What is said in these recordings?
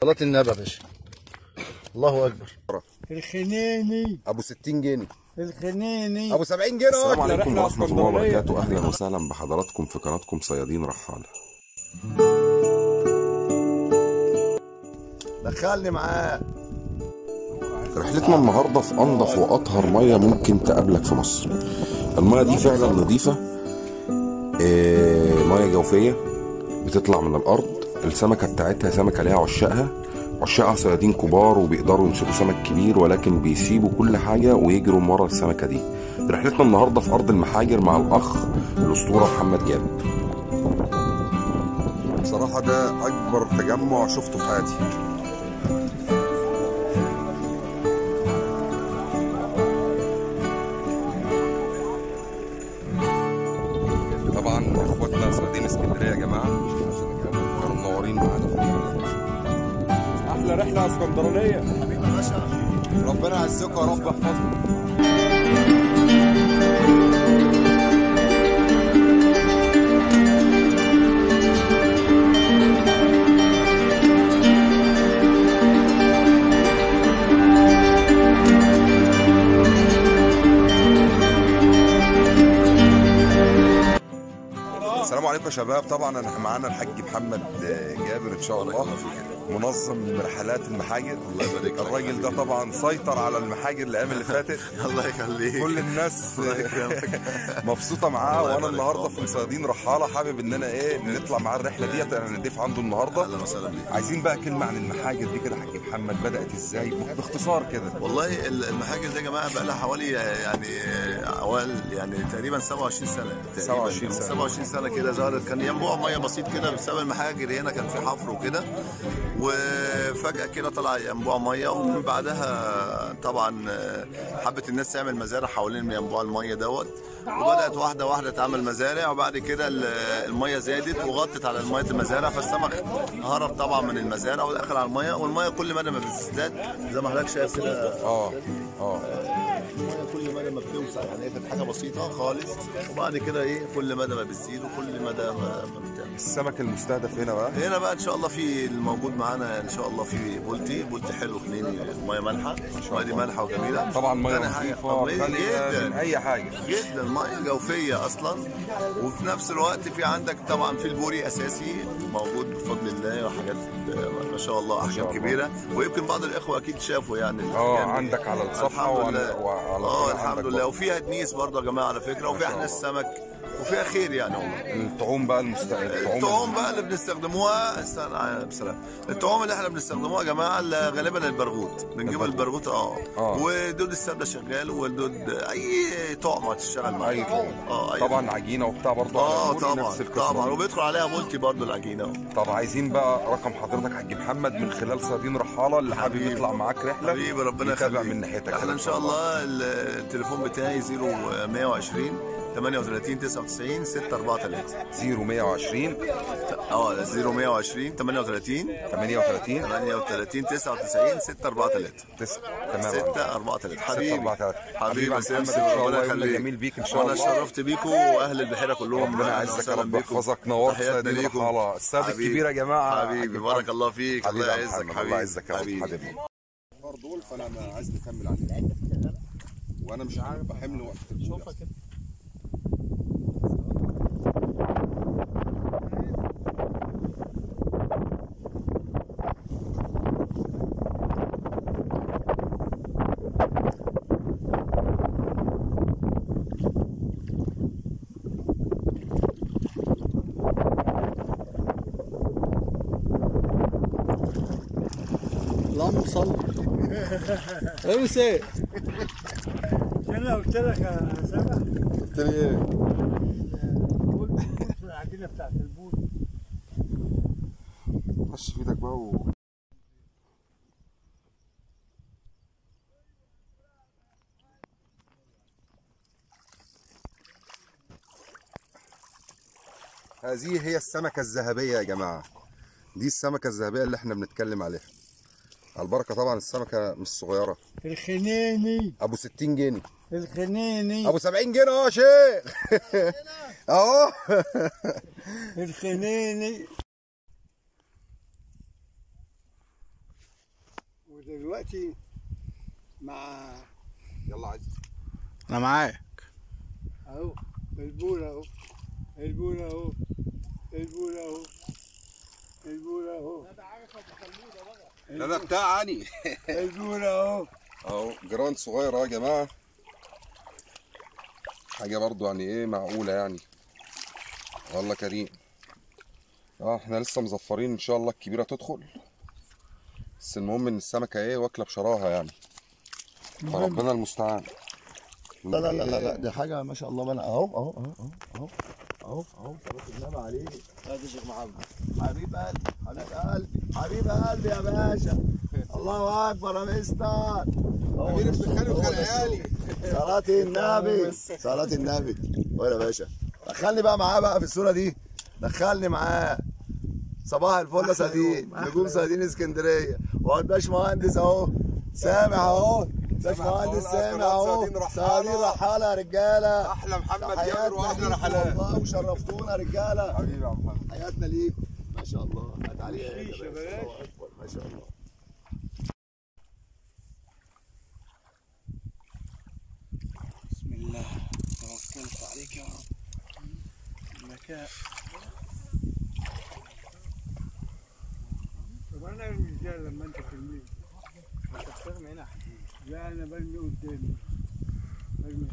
صلاة النبي يا باشا الله اكبر الخنيني ابو 60 جنيه الخنيني ابو 70 جنيه السلام اه عليكم ورحمة الله وبركاته أهلا وسهلا بحضراتكم في قناتكم صيادين رحالة دخلني معاه رحلتنا النهاردة في أنظف وأطهر مية ممكن تقابلك في مصر المية دي فعلا نظيفة آه، مية جوفية بتطلع من الأرض السمكة بتاعتها سمكة ليها عشاقها عشاقها صيادين كبار وبيقدروا يمسكوا سمك كبير ولكن بيسيبوا كل حاجة ويجروا ورا السمكة دي رحلتنا النهاردة في أرض المحاجر مع الأخ الأسطورة محمد جابر بصراحة ده أكبر تجمع شفته في حياتي طبعا اخواتنا صيادين اسكندريه يا جماعه كانوا منورين معانا في الرحلة. احلى رحله اسكندرانيه ربنا يعزكم يا رب يحفظكم السلام عليكم يا شباب طبعا انا معانا الحاج محمد جابر ان شاء الله منظم رحلات المحاجر الله يبارك الراجل ده طبعا سيطر على المحاجر الايام اللي فاتت الله يخليك كل الناس مبسوطه معاه وانا النهارده في صيادين رحاله حابب ان انا ايه نطلع معاه الرحله ديت انا نضيف عنده النهارده اهلا وسهلا بيك عايزين بقى كلمه عن المحاجر دي كده حاج محمد بدات ازاي باختصار كده والله ال- المحاجر دي يا جماعه بقى لها حوالي يعني اوائل يعني تقريبا 27 سنه تقريبا 27 سنة. 27 سنه كده ظهرت كان ينبوع ميه بسيط كده بسبب المحاجر هنا كان في حفر وكده وفجاه كده طلع ينبوع ميه ومن بعدها طبعا حبت الناس تعمل مزارع حوالين ينبوع الميه دوت وبدات واحده واحده تعمل مزارع وبعد كده ال- الميه زادت وغطت على الميه المزارع فالسمك هرب طبعا من المزارع ودخل على الميه والميه كل مدى ما بتزداد زي ما حضرتك شايف كده اه اه الميه كل مدى ما بتوسع يعني هي كانت حاجه بسيطه خالص وبعد كده ايه كل مدى ما بتزيد وكل مدى ما, ما بتعمل السمك المستهدف هنا بقى هنا بقى ان شاء الله في الموجود معانا ان شاء الله في بولتي بولتي حلو خنيني ميه مالحه الميه دي مالحه وجميله طبعا ميه تاني حاجة- نظيفه طبيعي خاليه من جدا اي حاجه جدا ميه جوفيه اصلا وفي نفس الوقت في عندك طبعا في البوري اساسي موجود بفضل الله وحاجات آه، ما شاء الله احجام الله. كبيره ويمكن بعض الاخوه اكيد شافوا يعني اه الأحجام دي. عندك على الصفحه الحمد وعلى لله وعلى اه القناة الحمد عندك لله برضه. وفيها دنيس برضه يا جماعه على فكره وفيها شاء احناس سمك وفيها خير يعني والله الطعوم بقى المستهدف الطعوم بقى اللي بنستخدموها استنى بسلام الطعوم اللي احنا بنستخدموها يا جماعه اللي غالبا البرغوث بنجيب البرغوث اه آه. ودود السبله شغال ودود اي طعم هتشتغل معاه اي طعم اه أي طبعا عجينه وبتاع برضه اه على البوري طبعا نفس القصة طبعا دي. وبيدخل عليها بولتي برضه العجينه طب عايزين بقى رقم حضرتك حاج محمد من خلال صيادين رحاله اللي حابب حبيبي. يطلع معاك رحله حبيبي ربنا يتابع يخليك من ناحيتك احنا كده ان شاء الله التليفون بتاعي 0120 38 99 643 0120 اه 0120 38 38 38 99 643 9 تمام 643 حبيبي 643 حبيبي يا محمد ان سمسم شاء الله ربنا يومنا يخليك جميل بيك ان شاء وانا الله شرفت بيكم واهل البحيره كلهم ربنا أهلاً يعزك يا وسهلاً رب بيكم. يحفظك نورت تحياتنا صيادين ليكم. رحاله السادة حبيبي. الكبير يا جماعه حبيبي بارك الله فيك حبيبي الله يا يعزك محمد حبيبي الله يعزك يا رب حبيبي. حبيبي دول فانا عايز نكمل عليهم وانا مش عارف بحمل وقت شوفها كده اللهم صل امسك انا قلت لك يا سامح قلت لي ايه البول العجينه بتاعت البول خش في ايدك بقى و... هذه هي السمكة الذهبية يا جماعة دي السمكة الذهبية اللي احنا بنتكلم عليها على البركة طبعا السمكة مش صغيرة الخنيني ابو 60 جنيه الخنيني ابو 70 جنيه اهو يا شيخ اهو الخنيني دلوقتي مع يلا عايز انا معاك اهو البولة اهو البولة اهو البولة اهو البولة اهو لا ده بتاعني البولة اهو اهو جران صغير اهو يا جماعه حاجه برضو يعني ايه معقوله يعني والله كريم اه احنا لسه مزفرين ان شاء الله الكبيره تدخل بس المهم ان السمكه ايه واكله بشراها يعني فربنا المستعان لا لا لا لا, لا دي حاجه ما شاء الله بنا اهو اهو اهو اهو اهو اهو صلاه النبي عليك هذا الشيخ محمد حبيب قلبي حبيب قلبي حبيب قلبي يا باشا الله اكبر يا مستر امير ابن خالي وخال عيالي صلاة النبي صلاة النبي وين يا باشا دخلني بقى معاه بقى في الصورة دي دخلني معاه صباح الفل يا صديق نجوم صيادين اسكندرية وهو الباشمهندس اهو سامع اهو باشمهندس سامع اهو صيادين رحالة. صيادين رحالة يا رجالة احلى محمد جابر تحياتنا واحلى ليكم رحلات والله وشرفتونا يا رجالة حبيبي يا محمد حياتنا ليك ما شاء الله هات عليها يا شيشة باشا. بلاش. الله أكبر. ما شاء الله بسم الله توكلت عليك يا رب المكان طب انا ارمي ازاي لما انت ترمي انت بترمي هنا لا انا برمي قدامي برمي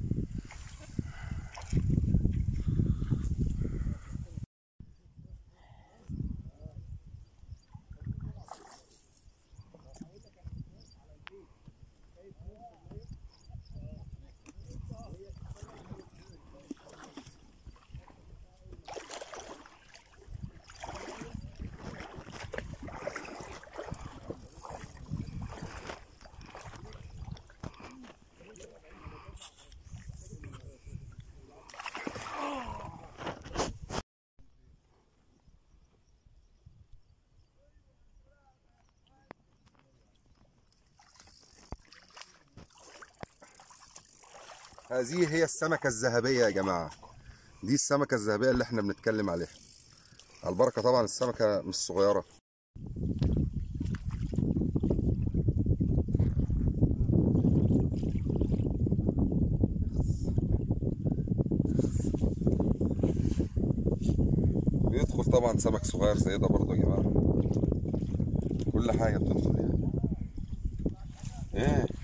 هذه هي السمكة الذهبية يا جماعة دي السمكة الذهبية اللي احنا بنتكلم عليها على البركة طبعا السمكة مش صغيرة بيدخل طبعا سمك صغير زي ده برضه يا جماعة كل حاجة بتدخل يعني ايه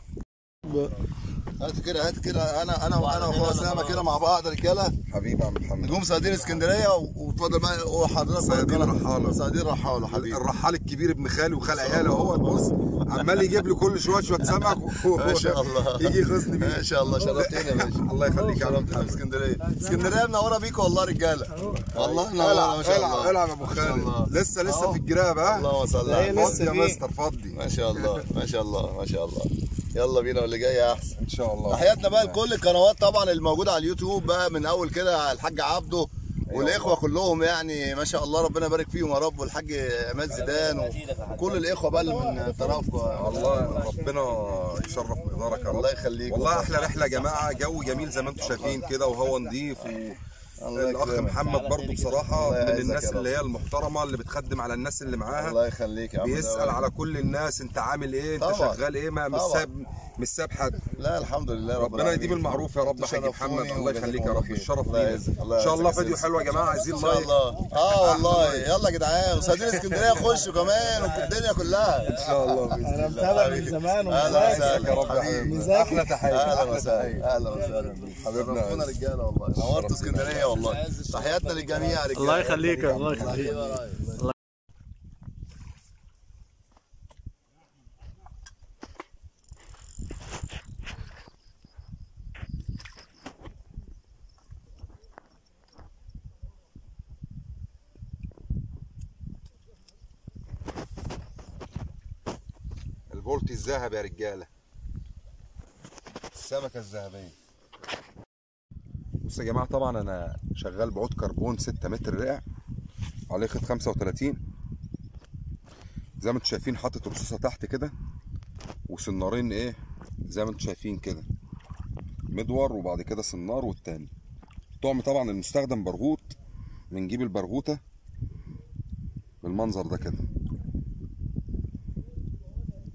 هات كده هات كده انا انا وانا واخويا اسامه كده مع بعض رجاله حبيبي يا عم محمد نجوم صيادين اسكندريه واتفضل بقى وحضرتك صيادين رحالة. صيادين رحاله حبيبي الرحال الكبير ابن خالي وخال عياله هو بص عمال يجيب لي كل شويه شويه سمك و- ما شاء الله يجي يخصني بيه ما شاء الله شرفتني يا باشا الله يخليك يا عم شرفتنا في محمد اسكندريه اسكندريه منوره بيك والله رجاله والله منوره ما العب شاء العب الله العب يا ابو ما شاء الله. خالد لسه لسه في الجراب ها اللهم صل على فضي يا مستر فضي ما شاء الله ما شاء الله ما شاء الله يلا بينا واللي جاي احسن ان شاء الله تحياتنا بقى لكل القنوات طبعا الموجوده على اليوتيوب بقى من اول كده الحاج عبده والاخوه كلهم يعني ما شاء الله ربنا يبارك فيهم يا رب والحاج عماد زيدان وكل الاخوه بقى اللي من طرفكم والله ربنا يشرف بإدارك يا رب الله يخليك والله احلى رحله يا جماعه جو جميل زي ما انتم شايفين كده وهو نظيف و... الله الاخ يكرمك. محمد برضو بصراحه الله من يعزك الناس يا رب. اللي هي المحترمه اللي بتخدم على الناس اللي معاها الله يخليك يا عم بيسال على كل الناس انت عامل ايه انت طبعا. شغال ايه ما مش طبعا. ساب مش ساب حد لا الحمد لله رب ربنا يديم العالمين. المعروف يا رب حاج تشرفوني محمد الله وجزاكم يخليك يا الله رب خير. الشرف الله لينا يعزك. الله ان شاء الله يعزك يا فيديو سيدي. حلو يا جماعه عايزين ان شاء لايك الله اه والله يلا يا جدعان وصيادين اسكندريه خشوا كمان والدنيا كلها ان شاء الله باذن انا الله متابع من زمان اهلا ومذاكر وسهلا يا رب يا حبيبي. حبيبي احلى تحيه اهلا احلى تحيه وسهلا اهلا وسهلا حبيبنا حبيبنا عز. رجاله والله نورتوا اسكندريه والله تحياتنا للجميع يا رجاله الله يخليك الله يخليك البولتي الذهبي يا رجاله السمكه الذهبيه بص يا جماعه طبعا انا شغال بعود كربون 6 متر رقع عليه خيط 35 زي ما انتم شايفين حاطط رصاصه تحت كده وسنارين ايه زي ما انتم شايفين كده مدور وبعد كده سنار والتاني طعم طبعا المستخدم برغوت بنجيب البرغوته بالمنظر ده كده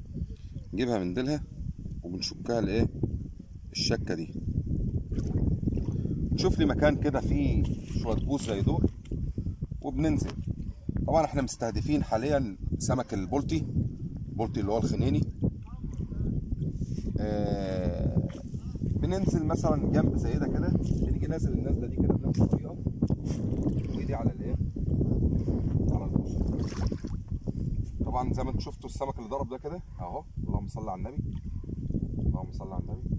نجيبها من ديلها وبنشكها الايه الشكه دي نشوف لي مكان كده فيه شويه بوز زي دول وبننزل طبعا احنا مستهدفين حاليا سمك البلطي البلطي اللي هو الخنيني آه بننزل مثلا جنب زي ده كده بنيجي نازل النازله دي كده بنفس الطريقه وايدي على الايه على البوز طبعا زي ما انتم شفتوا السمك اللي ضرب ده كده اهو اللهم صل على النبي اللهم صل على النبي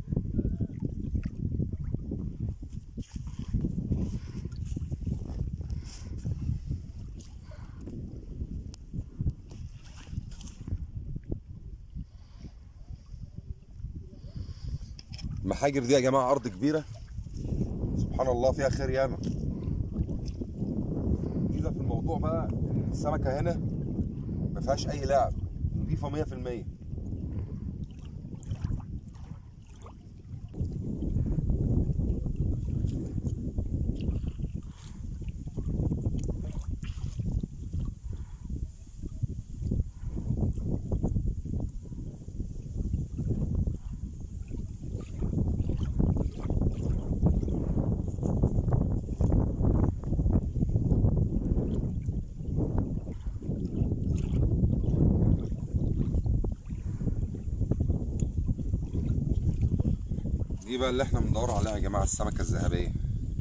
المحاجر دي يا جماعه ارض كبيره سبحان الله فيها خير ياما الميزه في الموضوع بقى إن السمكه هنا ما فيهاش اي لعب نضيفه 100% دي بقى اللي احنا بندور عليها يا جماعه السمكه الذهبيه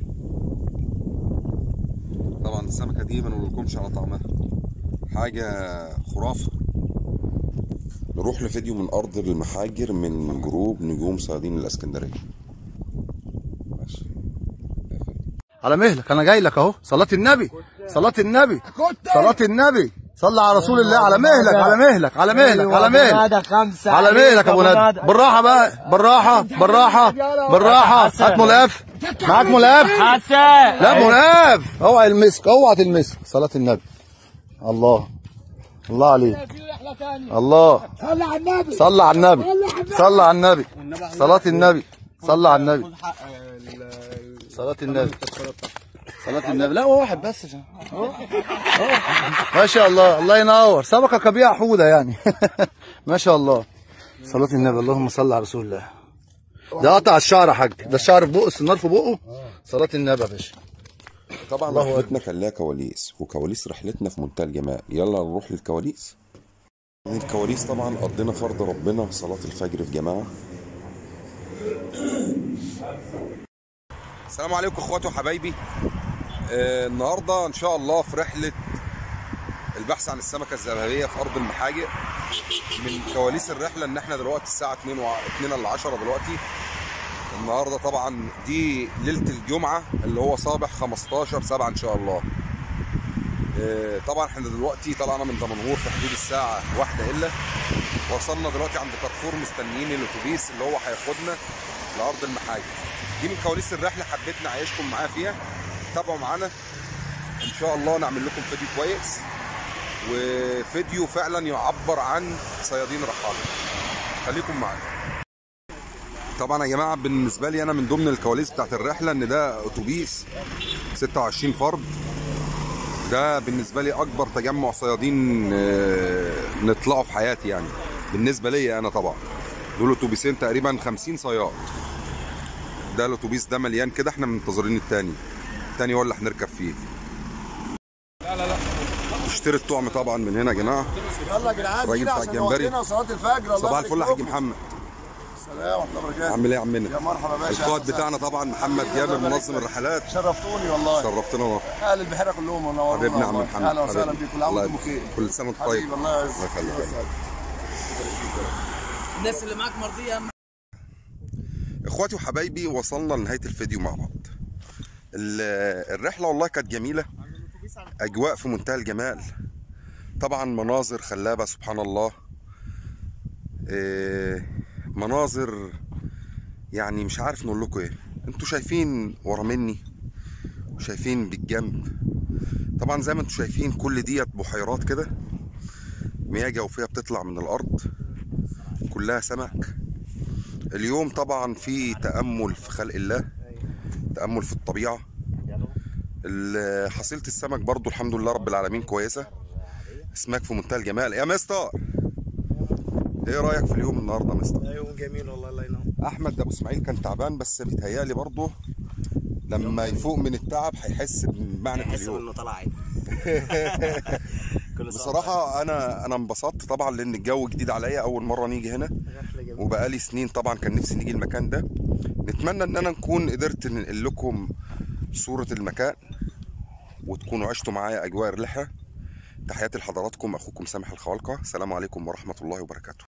طبعا السمكه دي ما نقولكمش على طعمها حاجه خرافه نروح لفيديو من ارض المحاجر من جروب نجوم صيادين الاسكندريه ماشي على مهلك انا جاي لك اهو صلاة النبي صلاة النبي صلاة النبي صلى على رسول الله على مهلك على مهلك على مهلك على مهلك خمسة على مهلك يا ابو ندى بالراحة بقى بالراحة بالراحة بالراحة هات ملقاف معاك ملقاف حسن لا ملقاف اوعى المسك اوعى تلمسك صلاة النبي الله الله عليك الله صلى على النبي صلى على النبي صلى على النبي صلاة النبي صلى على النبي صلاة النبي صلاة النبي لا هو واحد بس عشان أهو. أهو. ما شاء الله الله ينور سمكة كبيرة حودة يعني ما شاء الله صلاة النبي اللهم صل على رسول الله ده قطع الشعر يا حاج ده الشعر في بقه السنار في بقه صلاة النبي يا باشا طبعا رحلتنا كان لها كواليس وكواليس رحلتنا في منتهى الجمال يلا نروح للكواليس من الكواليس طبعا قضينا فرض ربنا صلاة الفجر في جماعة السلام عليكم اخواتي وحبايبي آه النهارده ان شاء الله في رحله البحث عن السمكه الذهبيه في ارض المحاجر من كواليس الرحله ان احنا دلوقتي الساعه 2 و 2 الا 10 دلوقتي النهارده طبعا دي ليله الجمعه اللي هو صابح 15 7 ان شاء الله آه، طبعا احنا دلوقتي طلعنا من دمنهور في حدود الساعه واحدة الا وصلنا دلوقتي عند كارفور مستنيين الاتوبيس اللي هو هياخدنا لارض المحاجر دي من كواليس الرحله حبيت نعيشكم معايا فيها تابعوا معانا ان شاء الله نعمل لكم فيديو كويس وفيديو فعلا يعبر عن صيادين رحاله خليكم معانا طبعا يا جماعه بالنسبه لي انا من ضمن الكواليس بتاعت الرحله ان ده اتوبيس 26 فرد ده بالنسبه لي اكبر تجمع صيادين آه، نطلعه في حياتي يعني بالنسبه لي انا طبعا دول اتوبيسين تقريبا 50 صياد ده الاتوبيس ده مليان كده احنا منتظرين التاني التاني هو اللي هنركب فيه اشتري الطعم طبعا من هنا يا جماعه يلا يا جدعان الراجل بتاع الجمبري صلاة الفجر الله صباح الفل يا يبارك حاج لكم. محمد سلام ورحمة الله وبركاته عامل ايه يا عمنا يا مرحبا يا باشا القائد بتاعنا طبعا محمد جابر منظم الرحلات شرفتوني والله شرفتنا والله اهل البحيره كلهم منورونا حبيبنا عم والله. محمد اهلا وسهلا حبيبنا. بيكم كل عام الله وانتم بخير كل سنه وانت طيب حبيبي الله يعزك الله يخليك الناس اللي معاك مرضية اخواتي وحبايبي وصلنا لنهايه الفيديو مع بعض ال- الرحله والله كانت جميله اجواء في منتهى الجمال طبعا مناظر خلابه سبحان الله إيه، مناظر يعني مش عارف نقول لكم ايه انتوا شايفين ورا مني وشايفين بالجنب طبعا زي ما انتوا شايفين كل ديت بحيرات كده مياه جوفيه بتطلع من الارض كلها سمك اليوم طبعا في تأمل في خلق الله تأمل في الطبيعة ال- حصيلة السمك برضو الحمد لله رب العالمين كويسة اسماك في منتهى الجمال يا مستر ايه رايك في اليوم النهارده يا مستر يوم جميل والله الله ينور احمد ابو اسماعيل كان تعبان بس بيتهيألي برضه لما يفوق من التعب هيحس بمعنى اليوم طلع عادي كل بصراحه انا انا انبسطت طبعا لان الجو جديد عليا اول مره نيجي هنا رحله جميله وبقالي سنين طبعا كان نفسي نيجي المكان ده نتمنى ان انا نكون قدرت ننقل لكم صوره المكان وتكونوا عشتوا معايا اجواء الرحله تحياتي لحضراتكم اخوكم سامح الخوالقه السلام عليكم ورحمه الله وبركاته